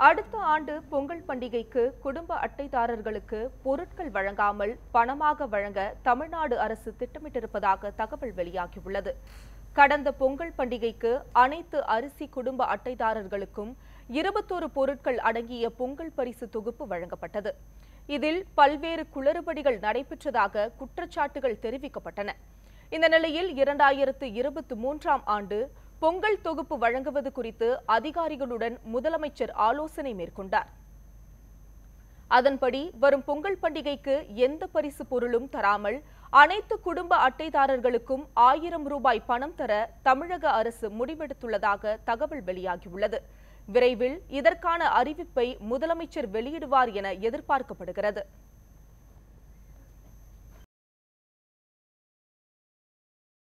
அடுத்த ஆண்டு பொங்கல் பண்டிகைக்கு குடும்ப அட்டைதாரர்களுக்கு பொருட்கள் வழங்காமல் பணமாக வழங்க தமிழ்நாடு அரசு திட்டமிட்டிருப்பதாக தகவல் வெளியாகியுள்ளது கடந்த பொங்கல் பண்டிகைக்கு அனைத்து அரிசி குடும்ப அட்டைதாரர்களுக்கும் இருபத்தோரு பொருட்கள் அடங்கிய பொங்கல் பரிசு தொகுப்பு வழங்கப்பட்டது இதில் பல்வேறு குளறுபடிகள் நடைபெற்றதாக குற்றச்சாட்டுகள் தெரிவிக்கப்பட்டன இந்த நிலையில் இரண்டாயிரத்து இருபத்தி மூன்றாம் ஆண்டு பொங்கல் தொகுப்பு வழங்குவது குறித்து அதிகாரிகளுடன் முதலமைச்சர் ஆலோசனை மேற்கொண்டார் அதன்படி வரும் பொங்கல் பண்டிகைக்கு எந்த பரிசு பொருளும் தராமல் அனைத்து குடும்ப அட்டைதாரர்களுக்கும் ஆயிரம் ரூபாய் பணம் தர தமிழக அரசு முடிவெடுத்துள்ளதாக தகவல் வெளியாகியுள்ளது விரைவில் இதற்கான அறிவிப்பை முதலமைச்சர் வெளியிடுவார் என எதிர்பார்க்கப்படுகிறது